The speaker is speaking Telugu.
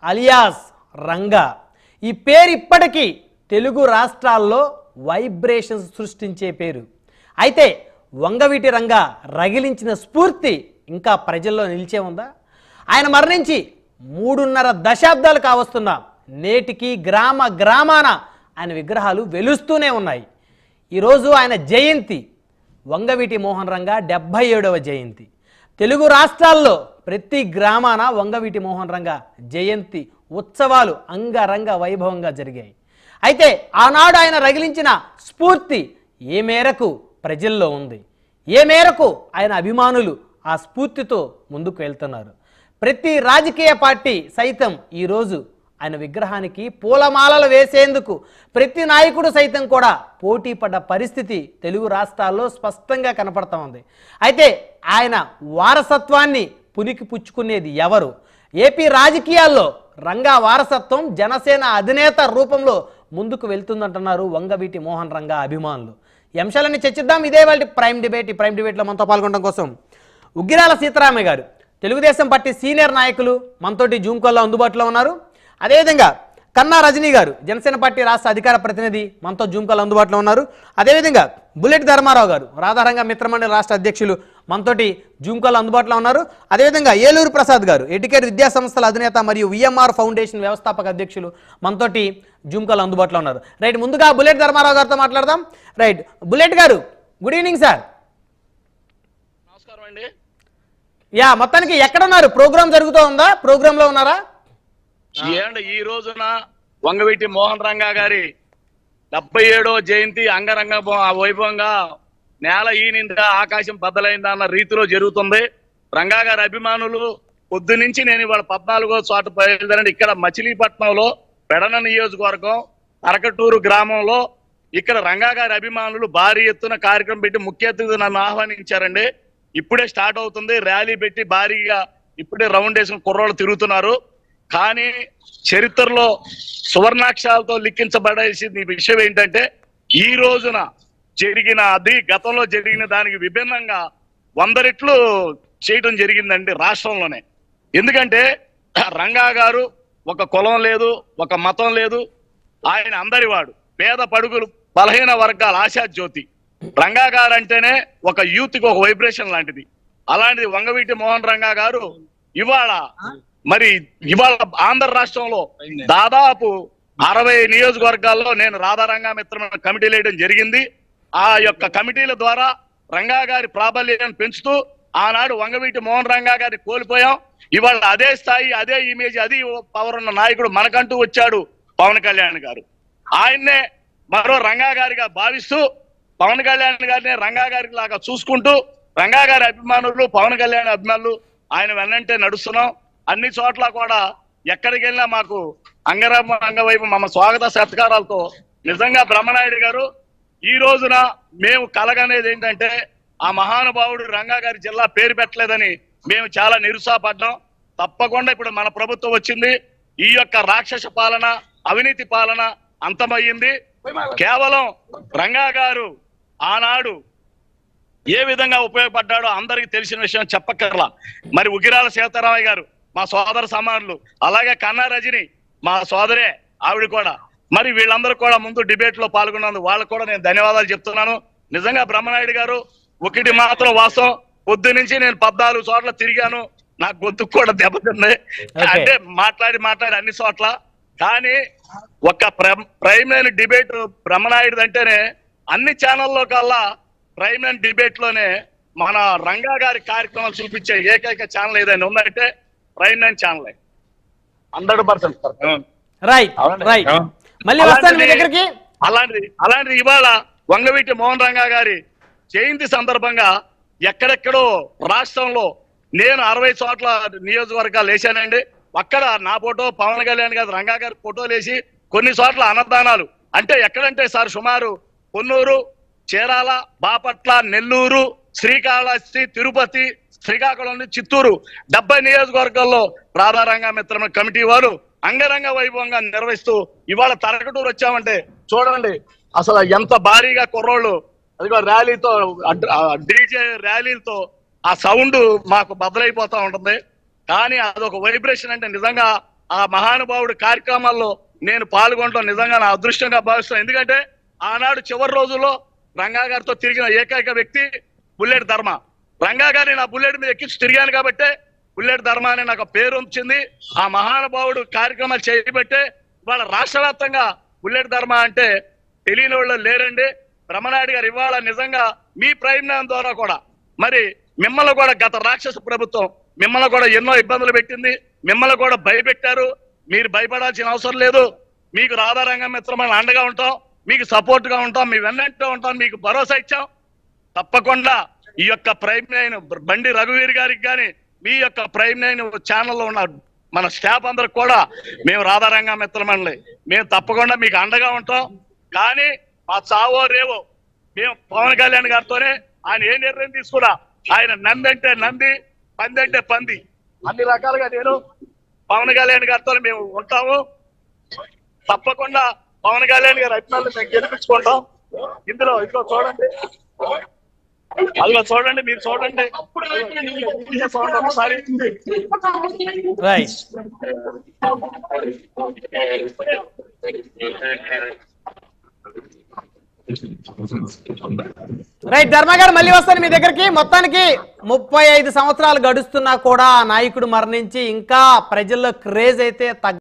అలియాస్ రంగా ఈ పేరు ఇప్పటికీ తెలుగు రాష్ట్రాల్లో వైబ్రేషన్స్ సృష్టించే పేరు అయితే వంగవీటి రంగా రగిలించిన స్ఫూర్తి ఇంకా ప్రజల్లో నిలిచే ఉందా ఆయన మరణించి మూడున్నర దశాబ్దాలు కావస్తున్నా నేటికి గ్రామ గ్రామాన ఆయన విగ్రహాలు వెలుస్తూనే ఉన్నాయి ఈరోజు ఆయన జయంతి వంగవీటి మోహన్ రంగా డెబ్భై ఏడవ జయంతి తెలుగు రాష్ట్రాల్లో ప్రతి గ్రామాన వంగవీటి మోహన్ రంగా జయంతి ఉత్సవాలు అంగరంగ వైభవంగా జరిగాయి అయితే ఆనాడు ఆయన రగిలించిన స్ఫూర్తి ఏ మేరకు ప్రజల్లో ఉంది ఏ మేరకు ఆయన అభిమానులు ఆ స్ఫూర్తితో ముందుకు వెళ్తున్నారు ప్రతి రాజకీయ పార్టీ సైతం ఈరోజు ఆయన విగ్రహానికి పూలమాలలు వేసేందుకు ప్రతి నాయకుడు సైతం కూడా పోటీ పడ్డ పరిస్థితి తెలుగు రాష్ట్రాల్లో స్పష్టంగా కనపడతా ఉంది అయితే ఆయన వారసత్వాన్ని పునికి పుచ్చుకునేది ఎవరు ఏపీ రాజకీయాల్లో రంగా వారసత్వం జనసేన అధినేత రూపంలో ముందుకు వెళ్తుందంటున్నారు వంగవీటి మోహన్ రంగా అభిమానులు ఈ అంశాలన్నీ చర్చిద్దాం ఇదే వాళ్ళ ప్రైమ్ డిబేట్ ఈ ప్రైమ్ డిబేట్లో మనతో పాల్గొనడం కోసం ఉగ్గిరాల సీతారామయ్య గారు తెలుగుదేశం పార్టీ సీనియర్ నాయకులు మనతోటి జూమ్ కాల్లో అందుబాటులో ఉన్నారు అదేవిధంగా కన్నా రజనీ గారు జనసేన పార్టీ రాష్ట్ర అధికార ప్రతినిధి మనతో జూమ్ కాల్ అందుబాటులో ఉన్నారు అదేవిధంగా బుల్లెట్ ధర్మారావు గారు రాధారంగ మిత్రమండలి రాష్ట్ర అధ్యక్షులు మనతోటి జూమ్ కాల్ అందుబాటులో ఉన్నారు అదేవిధంగా ఏలూరు ప్రసాద్ గారు ఎడ్యుకేట్ విద్యా సంస్థల అధినేత మరియు విఎంఆర్ ఫౌండేషన్ వ్యవస్థాపక అధ్యక్షులు మనతోటి జూమ్ కాల్ అందుబాటులో ఉన్నారు రైట్ ముందుగా బుల్లెట్ ధర్మారావు గారితో మాట్లాడదాం రైట్ బుల్లెట్ గారు గుడ్ ఈవినింగ్ సార్ నమస్కారం అండి యా మొత్తానికి ఎక్కడున్నారు ప్రోగ్రామ్ జరుగుతూ ఉందా ప్రోగ్రామ్ లో ఉన్నారా ఏండి ఈ రోజున వంగవీటి మోహన్ రంగా గారి డెబ్బై ఏడో జయంతి అంగరంగ బో- వైభవంగా నేల ఈనిందా ఆకాశం బద్దలైందా అన్న రీతిలో జరుగుతుంది రంగా గారి అభిమానులు పొద్దు నుంచి నేను ఇవాళ పద్నాలుగో చోట బయలుదేరండి ఇక్కడ మచిలీపట్నంలో పెడన నియోజకవర్గం అరకటూరు గ్రామంలో ఇక్కడ రంగా గారి అభిమానులు భారీ ఎత్తున కార్యక్రమం పెట్టి ముఖ్య అతిథి నన్ను ఆహ్వానించారండి ఇప్పుడే స్టార్ట్ అవుతుంది ర్యాలీ పెట్టి భారీగా ఇప్పుడే రౌండ్ వేసిన కుర్రోళ్ళు తిరుగుతున్నారు కానీ చరిత్రలో సువర్ణాక్షరాలతో లిఖించబడేసింది ఈ విషయం ఏంటంటే ఈ రోజున జరిగిన అది గతంలో జరిగిన దానికి విభిన్నంగా వంద రెట్లు చేయడం జరిగిందండి రాష్ట్రంలోనే ఎందుకంటే రంగా గారు ఒక కులం లేదు ఒక మతం లేదు ఆయన అందరివాడు పేద పడుగులు బలహీన వర్గాల ఆశా జ్యోతి రంగా గారు అంటేనే ఒక యూత్ కి ఒక వైబ్రేషన్ లాంటిది అలాంటిది వంగవీటి మోహన్ రంగా గారు ఇవాళ మరి ఇవాళ ఆంధ్ర రాష్ట్రంలో దాదాపు అరవై నియోజకవర్గాల్లో నేను రాధారంగా మిత్రమైన కమిటీ వేయడం జరిగింది ఆ యొక్క కమిటీల ద్వారా రంగా గారి ప్రాబల్యాన్ని పెంచుతూ ఆనాడు వంగవీటి మోహన్ రంగా గారిని కోల్పోయాం ఇవాళ అదే స్థాయి అదే ఇమేజ్ అది పవర్ ఉన్న నాయకుడు మనకంటూ వచ్చాడు పవన్ కళ్యాణ్ గారు ఆయన్నే మరో రంగా గారిగా భావిస్తూ పవన్ కళ్యాణ్ గారిని రంగా గారికి లాగా చూసుకుంటూ రంగా గారి అభిమానులు పవన్ కళ్యాణ్ అభిమానులు ఆయన వెన్నంటే నడుస్తున్నాం అన్ని చోట్ల కూడా ఎక్కడికి వెళ్ళినా మాకు అంగరమ్మ అంగవైపు మమ్మ స్వాగత సత్కారాలతో నిజంగా బ్రహ్మనాయుడు గారు ఈ రోజున మేము కలగనేది ఏంటంటే ఆ మహానుభావుడు రంగా గారి జిల్లా పేరు పెట్టలేదని మేము చాలా నిరుత్సాహపడ్డాం తప్పకుండా ఇప్పుడు మన ప్రభుత్వం వచ్చింది ఈ యొక్క రాక్షస పాలన అవినీతి పాలన అంతమయ్యింది కేవలం రంగా గారు ఆనాడు ఏ విధంగా ఉపయోగపడ్డాడో అందరికీ తెలిసిన విషయం చెప్పక్కర్లా మరి ఉగిరాల సీతారామయ్య గారు మా సోదర సమానులు అలాగే కన్నా రజని మా సోదరే ఆవిడ కూడా మరి వీళ్ళందరూ కూడా ముందు డిబేట్ లో పాల్గొన్నందుకు వాళ్ళకు కూడా నేను ధన్యవాదాలు చెప్తున్నాను నిజంగా బ్రహ్మనాయుడు గారు ఒకటి మాత్రం వాస్తవం పొద్దు నుంచి నేను పద్నాలుగు చోట్ల తిరిగాను నా గొంతుకు కూడా దెబ్బతింది Okay. అంటే మాట్లాడి మాట్లాడి అన్ని చోట్ల కానీ ఒక ప్ర- ప్రైమ్ లైన్ డిబేట్ బ్రహ్మనాయుడు అంటేనే అన్ని ఛానల్లో కల్లా ప్రైమ్ లైన్ డిబేట్ లోనే మన రంగా గారి కార్యక్రమాలు చూపించే ఏకైక ఛానల్ ఏదైనా ఉందంటే prime line channel hundred percent right అవునండి. రైట్ మళ్ళీ వస్తాను మీ దగ్గరికి అలాంటిది అలాంటిది ఇవాళ వంగవీటి మోహన్ రంగా గారి జయంతి సందర్భంగా ఎక్కడెక్కడో రాష్ట్రంలో నేను అరవై చోట్ల నియోజకవర్గాలు వేశానండి అక్కడ నా ఫోటో పవన్ కళ్యాణ్ గారి రంగా గారి ఫోటోలు వేసి కొన్ని చోట్ల అన్నదానాలు అంటే ఎక్కడంటే సార్ సుమారు పొన్నూరు చీరాల బాపట్ల నెల్లూరు శ్రీకాళహస్తి తిరుపతి శ్రీకాకుళం నుంచి చిత్తూరు డెబ్బై నియోజకవర్గాల్లో రాధారంగ మిత్రమ కమిటీ వారు అంగరంగ వైభవంగా నిర్వహిస్తూ ఇవాళ తరగటూరు వచ్చామంటే చూడండి అసలు ఎంత భారీగా కుర్రోళ్ళు అదిగో ర్యాలీతో డీజే ర్యాలీలతో ఆ సౌండ్ మాకు బద్దలైపోతా ఉంటుంది కానీ అదొక వైబ్రేషన్ అంటే నిజంగా ఆ మహానుభావుడు కార్యక్రమాల్లో నేను పాల్గొనడం నిజంగా నా అదృష్టంగా భావిస్తున్నాను ఎందుకంటే ఆనాడు చివరి రోజుల్లో రంగా గారితో తిరిగిన ఏకైక వ్యక్తి బుల్లెట్ ధర్మ రంగా గారిని నా బుల్లెట్ మీద ఎక్కించి తిరిగాను కాబట్టి బుల్లెట్ ధర్మ అని నాకు పేరు వచ్చింది ఆ మహానుభావుడు కార్యక్రమాలు చేయబట్టే ఇవాళ రాష్ట్ర వ్యాప్తంగా బుల్లెట్ ధర్మ అంటే తెలియని వాళ్ళు లేరండి బ్రహ్మనాయుడు గారు ఇవాళ నిజంగా మీ ప్రయత్నం ద్వారా కూడా మరి మిమ్మల్ని కూడా గత రాక్షస ప్రభుత్వం మిమ్మల్ని కూడా ఎన్నో ఇబ్బందులు పెట్టింది మిమ్మల్ని కూడా భయపెట్టారు మీరు భయపడాల్సిన అవసరం లేదు మీకు రాధారంగం మిత్రమైన అండగా ఉంటాం మీకు సపోర్ట్ గా ఉంటాం మీ వెన్నట్టు ఉంటాం మీకు భరోసా ఇచ్చాం తప్పకుండా ఈ యొక్క ప్రైమ్ నైన్ బండి రఘువీర్ గారికి కానీ మీ యొక్క ప్రైమ్ నైన్ ఛానల్లో ఉన్న మన స్టాఫ్ అందరికి కూడా మేము రాధారంగ మిత్రమండలి మేము తప్పకుండా మీకు అండగా ఉంటాం కానీ మా చావో రేవో మేము పవన్ కళ్యాణ్ గారితోనే ఆయన ఏ నిర్ణయం తీసుకున్నా ఆయన నంది అంటే నంది పంది అంటే పంది అన్ని రకాలుగా నేను పవన్ కళ్యాణ్ గారితో మేము ఉంటాము తప్పకుండా పవన్ కళ్యాణ్ గారి అభిమానులు మేము గెలిపించుకుంటాం ఇందులో ఇందులో చూడండి అందులో చూడండి మీరు చూడండి చూడండి ఒకసారి రైట్ రైట్ ధర్మ గారు మళ్ళీ వస్తాను మీ దగ్గరికి మొత్తానికి ముప్పై ఐదు సంవత్సరాలు గడుస్తున్నా కూడా ఆ నాయకుడు మరణించి ఇంకా ప్రజల్లో క్రేజ్ అయితే తగ్గ